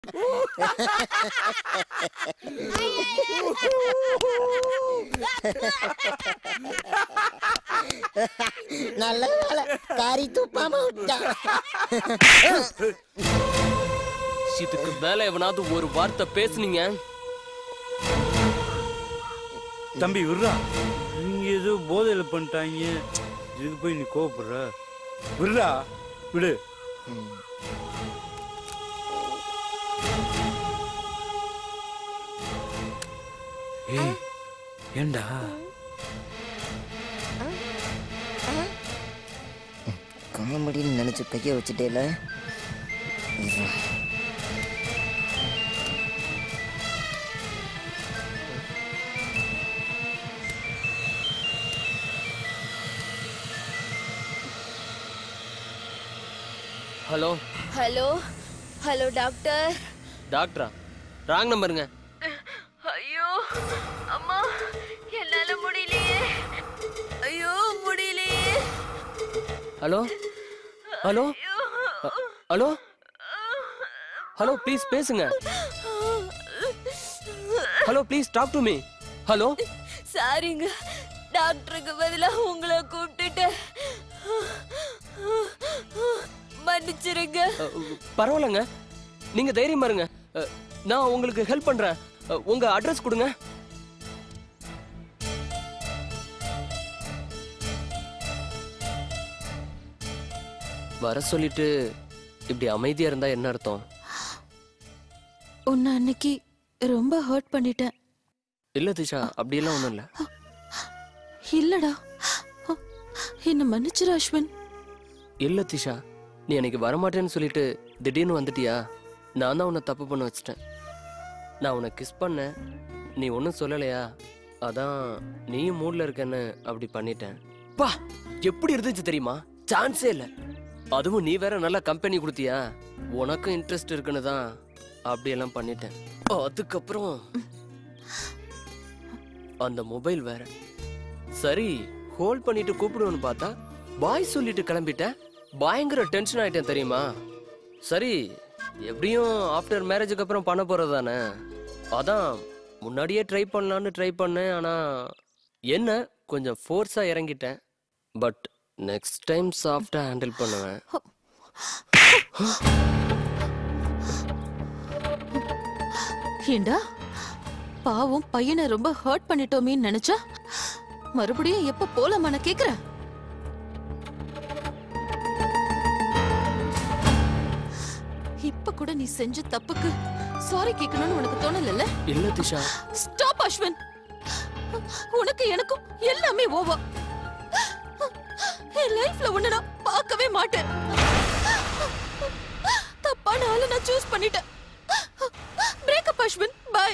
நல்ல வேலை காரி துப்பாம விட்டான் இதுக்கு மேல எவனாவது ஒரு வார்த்தை பேசுனீங்க தம்பி விட்றா நீங்க ஏதோ போதையில பண்ணிட்டாங்க இதுக்கு போய் நீ கோவப்படுற விடுறா விடு ஏய் ஏண்டா காமெடின்னு நினைச்சு கைய வச்சுட்டேல ஹலோ ஹலோ ஹலோ டாக்டர் டாக்டரா ராங் நம்பருங்க ஐயோ அம்மா என்னால முடியலையே ஐயோ முடியலையே ஹலோ ஹலோ அ- ஹலோ ஹலோ ப்ளீஸ் பேசுங்க hello please talk to me hello சாரிங்க டாக்டருக்கு பதிலா உங்களை கூப்பிட்டுட்டேன் மன்னிச்சிருங்க பரவாயில்லைங்க நீங்க தைரியமா இருங்க அ, நான் உங்களுக்கு ஹெல்ப் பண்றேன் அ, உங்க அட்ரஸ் கொடுங்க வர சொல்லிட்டு இப்படி அமைதியா இருந்தா என்ன அர்த்தம் உன்னை அன்னைக்கு ரொம்ப ஹர்ட் பண்ணிட்டேன் இல்ல திஷா அப்படியெல்லாம் ஒண்ணும் இல்ல இல்லடா என்ன மன்னிச்சிரு அஸ்வின் இல்ல திஷா நீ எனக்கு வரமாட்டேன்னு சொல்லிட்டு திடீர்னு வந்துட்டியா நான் தான் உன்னை தப்பு பண்ண வச்சிட்டேன் நான் உன்னை கிஸ் பண்ணேன் நீ ஒன்றும் சொல்லலையா அதான் நீயும் மூட்ல இருக்கேன்னு அப்படி பண்ணிட்டேன் பா எப்படி இருந்துச்சு தெரியுமா சான்ஸே இல்லை அதுவும் நீ வேற நல்ல கம்பெனி கொடுத்தியா உனக்கும் இன்ட்ரெஸ்ட் இருக்குன்னு தான் அப்படியெல்லாம் பண்ணிட்டேன் அதுக்கப்புறம் அந்த மொபைல் வேற சரி ஹோல்ட் பண்ணிட்டு கூப்பிடுவேன்னு பார்த்தா பாய் சொல்லிட்டு கிளம்பிட்டேன் பயங்கர டென்ஷன் ஆயிட்டேன் தெரியுமா சரி எப்படியும் ஆஃப்டர் மேரேஜுக்கு அப்புறம் பண்ண போறது தானே அதான் முன்னாடியே ட்ரை பண்ணலான்னு ட்ரை பண்ணேன் ஆனா என்ன கொஞ்சம் ஃபோர்ஸா இறங்கிட்டேன் பட் நெக்ஸ்ட் டைம் சாஃப்டா ஹேண்டில் பண்ணுவேன் ஏண்டா பாவம் பையனை ரொம்ப ஹர்ட் பண்ணிட்டோமேன்னு நினைச்சா மறுபடியும் எப்ப போலாமா நான் கேக்குறேன் இப்ப கூட நீ செஞ்ச தப்புக்கு சாரி கேட்கணும்னு உனக்கு தோணல இல்ல திஷா ஸ்டாப் அஸ்வின் உனக்கு எனக்கும் எல்லாமே ஓவர் என் லைஃப்ல உன்னை நான் பார்க்கவே மாட்டேன் தப்பான ஆளை நான் சூஸ் பண்ணிட்டேன் பிரேக்கப் அஸ்வின் பாய்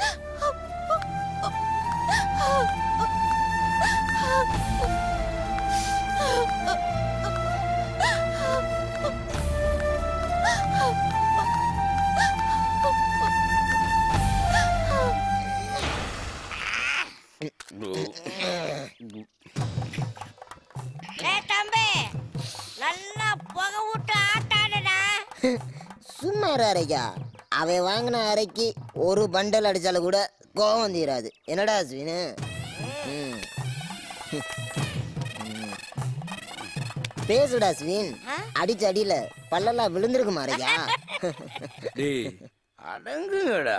ஏய் தம்பி நல்லா புகை விட்டு ஆட்டாடுடா சும்மா இரு அரைக்கா அவன் வாங்கின அரைக்கு ஒரு பண்டல் அடிச்சாலும் கூட கோவம் தீராது என்னடா அஸ்வினு ம். ம். பேசுடா அஸ்வின் அடிச்ச அடியில பல்லெல்லாம் விழுந்திருக்குமா அரைக்கா டேய் அடங்குங்கடா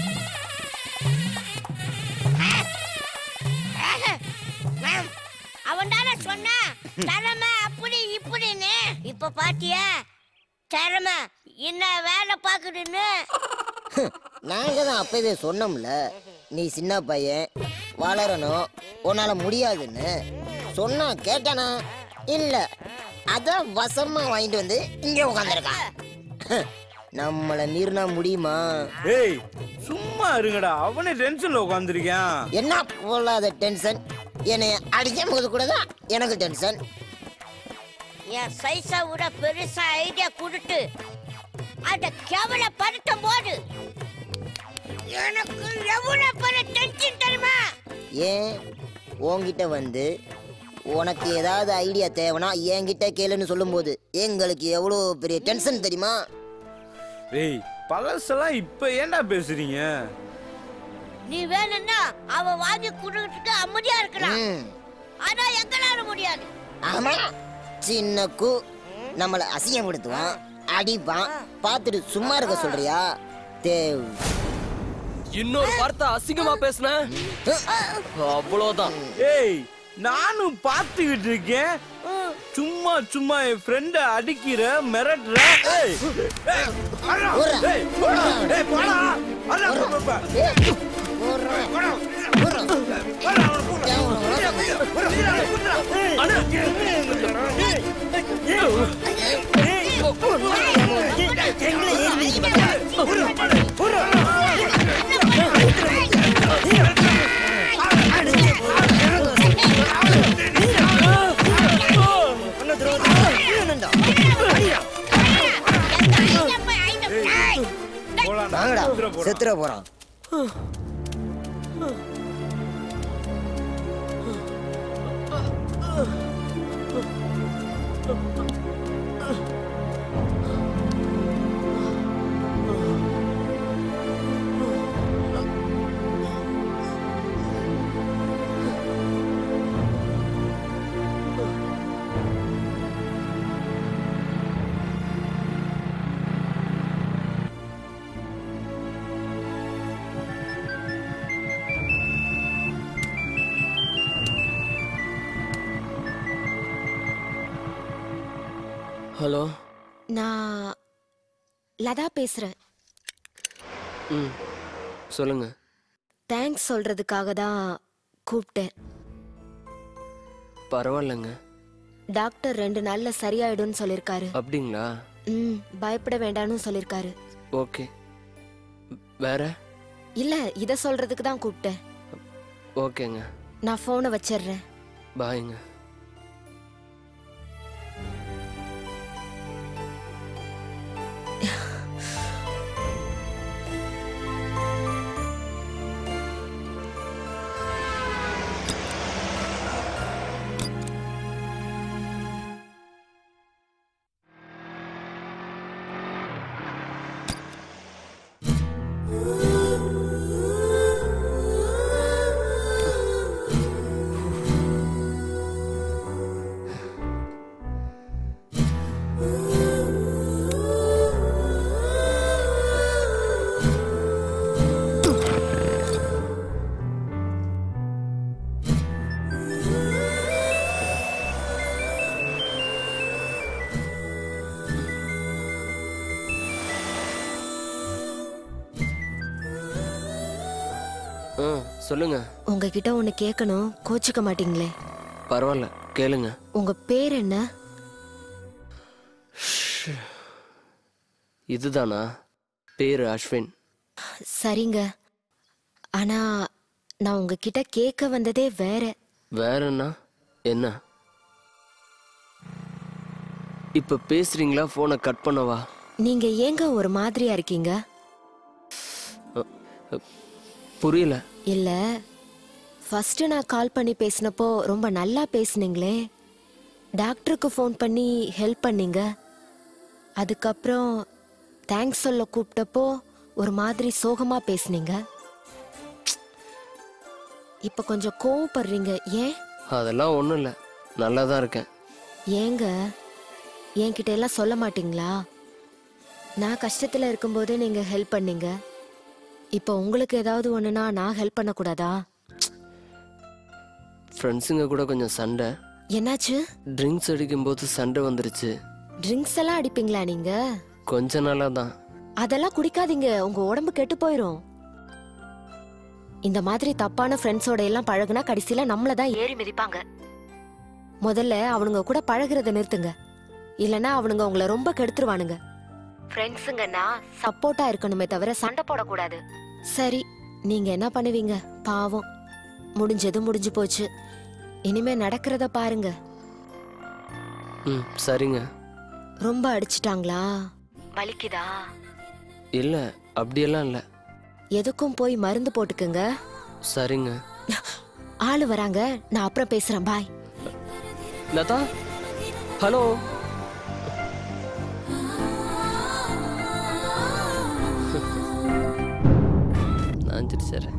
அவன் தானே சொன்னா திறமை அப்படி இப்படின்னு இப்ப பாத்தியா திறமை என்ன வேலை பாக்குதுன்னு நாங்க தான் அப்பவே சொன்னோம்ல நீ சின்ன பையன் வளரணும் உன்னால முடியாதுன்னு சொன்னா கேட்டானா இல்ல அதான் வசமா வாங்கிட்டு வந்து இங்க உட்காந்துருக்கான் நம்மள மீறினா முடியுமா ஏய் சும்மா இருங்கடா அவனே டென்ஷன்ல உட்காந்துருக்கான் என்ன போலாத டென்ஷன் என்னை அடிக்கும் போது கூட தான் எனக்கு டென்ஷன் என் சைஸை விட பெருசா ஐடியா கொடுத்து அத கேவலப்படுத்தும் போது எனக்கு எவ்வளவு பெரிய டென்ஷன் தெரியுமா ஏன் உன்கிட்ட வந்து உனக்கு ஏதாவது ஐடியா தேவைன்னா என்கிட்ட கேளுன்னு சொல்லும்போது எங்களுக்கு எவ்வளோ பெரிய டென்ஷன் தெரியுமா ஏய் பழசெல்லாம் இப்ப ஏன்டா பேசுறீங்க நீ வேணும்னா அவன் வாங்கி குடுக்கறதுக்கு அமைதியா இருக்கலாம் ம். ஆனா எங்களால முடியாது ஆமா சின்ன கு நம்மள அசிங்கப்படுத்துவான் அடிப்பான் பார்த்துட்டு சும்மா இருக்க சொல்றியா தேவ் இன்னொரு வார்த்தை அசிங்கமா பேசுன அவ்வளவுதான் ஏய் நானும் பார்த்துக்கிட்டு இருக்கேன் சும்மா சும்மா என் ஃப்ரெண்ட அடிக்கிற மிரட்டுற ஏய், ஏய், அண்ணா, ஏய், போடா, ஏய், போடா. அண்ணா, போ, போ, போ. போடுறேன். போடா. போடுறேன். போடா, அவனை போடா. போடா, போடா. எங்களை ஏறி மிதிக்க மாட்டேன். அண்ணா, துரோகம். வேணும்டா. போடா, வாங்கடா சுத்துற போடா. செத்துற போறான் ஹலோ நான் லதா பேசுறேன் ம் சொல்லுங்க தேங்க்ஸ் சொல்றதுக்காக தான் கூப்பிட்டேன் பரவாயில்லைங்க டாக்டர் ரெண்டு நாள்ல சரியாயிடும்னு சொல்லிருக்காரு அப்படிங்களா ம் பயப்பட வேண்டாம்னு சொல்லிருக்காரு ஓகே வேற இல்ல இத சொல்றதுக்கு தான் கூப்பிட்டேன் ஓகேங்க நான் போனை வச்சிடுறேன் பாய்ங்க ஆ சொல்லுங்க உங்ககிட்ட ஒன்னு கேட்கணும் கோச்சுக்க மாட்டீங்களே பரவாயில்ல கேளுங்க உங்க பேர் என்ன இதுதானா பேரு அஸ்வின் சரிங்க ஆனா நான் உங்ககிட்ட கேட்க வந்ததே வேற வேறன்னா என்ன இப்ப பேசுறீங்களா போனை கட் பண்ணவா நீங்க ஏங்க ஒரு மாதிரியா இருக்கீங்க புரியல இல்ல ஃபர்ஸ்ட் நான் கால் பண்ணி பேசினப்போ ரொம்ப நல்லா பேசுனீங்களே டாக்டருக்கு ஃபோன் பண்ணி ஹெல்ப் பண்ணீங்க அதுக்கப்புறம் தேங்க்ஸ் சொல்ல கூப்பிட்டப்போ ஒரு மாதிரி சோகமா பேசுனீங்க இப்ப கொஞ்சம் கோவப்படுறீங்க ஏன் அதெல்லாம் ஒண்ணும் இல்ல நல்லா தான் இருக்கேன் ஏங்க என்கிட்ட எல்லாம் சொல்ல மாட்டீங்களா நான் கஷ்டத்துல இருக்கும்போதே நீங்க ஹெல்ப் பண்ணீங்க இப்போ உங்களுக்கு ஏதாவது ஒண்ணுனா நான் ஹெல்ப் பண்ணக்கூடாதா ஃப்ரெண்ட்ஸுங்க கூட கொஞ்சம் சண்டை என்னாச்சு ட்ரிங்க்ஸ் அடிக்கும்போது சண்டை வந்துருச்சு ட்ரிங்க்ஸ் எல்லாம் அடிப்பீங்களா நீங்க கொஞ்ச நாளா தான் அதெல்லாம் குடிக்காதீங்க உங்க உடம்பு கெட்டு போயிரும் இந்த மாதிரி தப்பான ஃப்ரெண்ட்ஸோட எல்லாம் பழகுனா கடைசியில நம்மள தான் ஏறி மிதிப்பாங்க முதல்ல அவனுங்க கூட பழகுறத நிறுத்துங்க இல்லனா அவனுங்க உங்களை ரொம்ப கெடுத்துருவானுங்க ஃப்ரெண்ட்ஸுங்கன்னா சப்போர்ட்டா இருக்கணுமே தவிர சண்டை போடக்கூடாது சரி நீங்க என்ன பண்ணுவீங்க பாவம் முடிஞ்சது முடிஞ்சு போச்சு இனிமே நடக்கிறத பாருங்க ம் சரிங்க ரொம்ப அடிச்சிட்டாங்களா வலிக்குதா இல்ல அப்படியெல்லாம் இல்ல எதுக்கும் போய் மருந்து போட்டுக்குங்க சரிங்க ஆளு வராங்க நான் அப்புறம் பேசுறேன் பாய் லதா ஹலோ அடிச்சிடுறேன்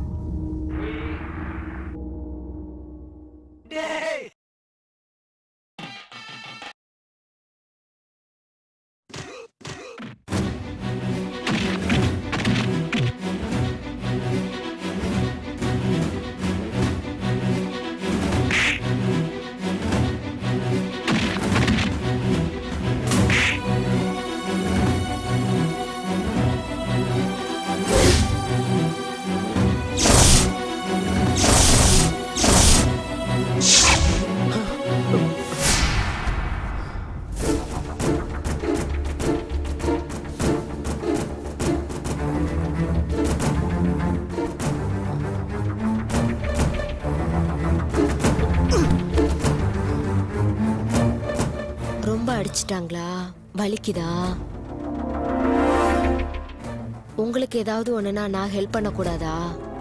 ரொம்ப அடிச்சிட்டாங்களா வலிக்குதா உங்களுக்கு ஏதாவது ஒண்ணுனா நான் ஹெல்ப் பண்ணக்கூடாதா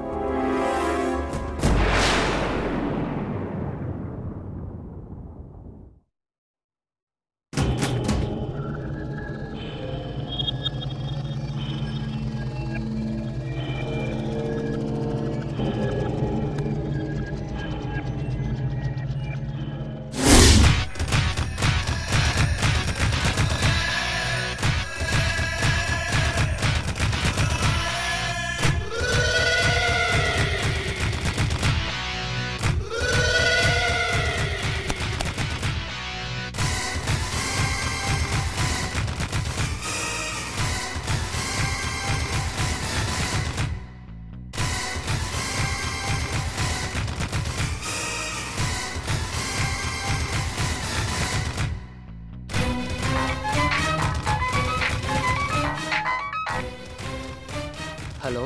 ஹலோ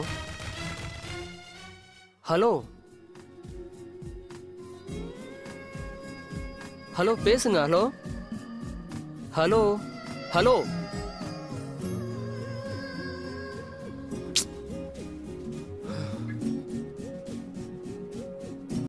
ஹலோ ஹலோ பேசுங்க ஹலோ ஹலோ ஹலோ